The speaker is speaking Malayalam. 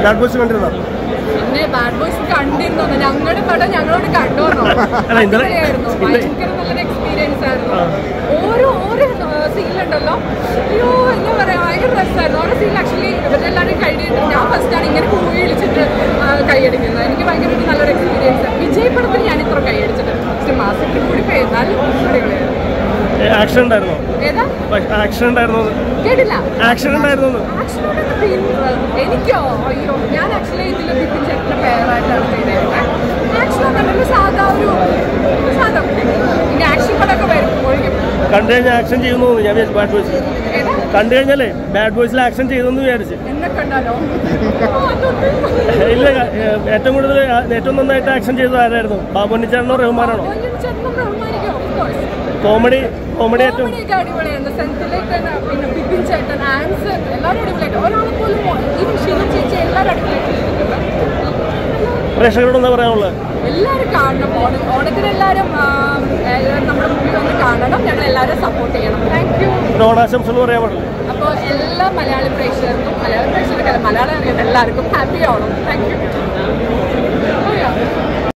ബാഡ് ബോയ്സ് കണ്ടിരുന്നോ പിന്നെ ബാഡ് ബോയ്സ് കണ്ടിരുന്നു ഞങ്ങളുടെ പടം ഞങ്ങളോട് കണ്ടോന്നോ അല്ല, ഇന്നലെ- അടിപൊളിയായിരുന്നു. ഇന്നലെ- ഭയങ്കര നല്ലൊരു എക്സ്പീരിയൻസ് ആയിരുന്നു ഓരോ ഓരോ സീനിലുണ്ടല്ലോ അയ്യോ എന്താ പറയാ ഭയങ്കര രസമായിരുന്നു ഓരോ സീനിൽ ആക്ച്വലി ഇവരെല്ലാവരും കൈയടിയിട്ട് ഞാൻ ഫസ്റ്റാണ് ഇങ്ങനെ കൂവി വിളിച്ചിട്ട് ആ, കൈയടിക്കുന്നത് എനിക്ക് ഭയങ്കര ഒരു നല്ലൊരു എക്സ്പീരിയൻസ് വിജയ് പടത്തിൽ ഞാൻ ഇത്ര കൈയടിച്ചിട്ടുണ്ട് പക്ഷെ മാസത്തിൽ കൂടി പോയി എന്നാലും അടിപൊളിയായിരുന്നു ആക്ഷൻ ഉണ്ടായിരുന്നോ ഏതാ ആക്ഷൻ ഉണ്ടായിരുന്നോ കേട്ടില്ല ആക്ഷൻ ഉണ്ടായിരുന്നോ ആക്ഷനോട് എനിക്കോ അയ്യോ ഞാൻ ആക്ച്വലി ഇതിൽ ബിപിൻ ചേട്ടൻ്റെ പേരായിട്ടാണ് ചെയ്തേക്കുന്നത് ആക്ഷൻ എന്നല്ല സാധാ ഒരു സാധാ കുട്ടി. ഇനി ആക്ഷൻ പടമൊക്കെ വരുമ്പോഴേക്കും കണ്ടു കഴിഞ്ഞാൽ ആക്ഷൻ ചെയ്യുന്നു തോന്നുന്നു ഞാൻ വിചാരിച്ചു ബാഡ് ബോയ്സ് ഏതാ കണ്ടു കഴിഞ്ഞാലേ ബാഡ് ബോയ്സിൽ ആക്ഷൻ ചെയ്തെന്ന് വിചാരിച്ചു എന്നെ കണ്ടാലോ അതൊന്നും ഇല്ല ഏ, ഏറ്റവും കൂടുതൽ ആ- ഏറ്റവും നന്നായിട്ട് ആക്ഷൻ ചെയ്തത് ആരായിരുന്നു ബാബുണ്ണിച്ചാണോ റഹ്മാനാണോ ബിപിൻ ചേട്ടനും റഹ്മാനിക്കും ഓഫ് കോഴ്സ് കോമഡി കോമഡി ഏറ്റവും കോമഡിയൊക്കെ അടിപൊളിയായിരുന്നു സെൻസിലേക്ക് പിന്നെ ബിപിൻ ചേട്ടൻ ആൻസർ എല്ലാവരും അടിപൊളിയായിട്ട് ഒരാളെ പോലും ഈവൻ ഷിന ചേച്ചി എല്ലാവരും അടിപൊളിയായിട്ട് ചെയ്തിട്ടുണ്ട് പ്രേക്ഷകരോട് എന്താ പറയാനുള്ളത് എല്ലാവരും കാണണം ഓണം ഓണത്തിന് എല്ലാവരും ആ, എല്ലാവരും നമ്മുടെ മുമ്പിൽ വന്ന് കാണണം ഞങ്ങൾ എല്ലാവരും സപ്പോർട്ട് ചെയ്യണം താങ്ക് യു ഒരു ഓണാശംസകൾ പറയാൻ പാടില്ല അപ്പോൾ എല്ലാ മലയാളി പ്രേക്ഷകർക്കും മലയാള പ്രേക്ഷകർക്കല്ല മലയാളം അറിയുന്ന എല്ലാവർക്കും ഹാപ്പി ആവണം താങ്ക് യു